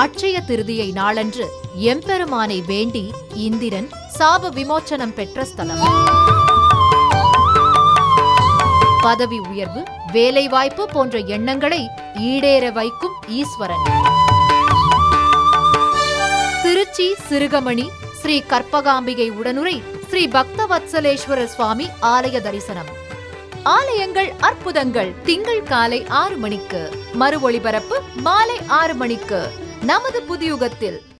அட்சய திருதியை நாளன்று எம்பெருமானை வேண்டி இந்திரன் சாப விமோச்சனம் பெற்ற ஸ்தலம் பதவி உயர்வு வேலைவாய்ப்பு போன்ற எண்ணங்களை ஈடேற வைக்கும் ஈஸ்வரன் திருச்சி சிறுகமணி ஸ்ரீ கற்பகாம்பிகை உடனுரை ஸ்ரீ பக்தவத்சலேஸ்வரர் சுவாமி ஆலய தரிசனம் ஆலயங்கள் அற்புதங்கள் திங்கள் காலை ஆறு மணிக்கு மறு ஒளிபரப்பு மாலை ஆறு மணிக்கு நமது புதியுகத்தில்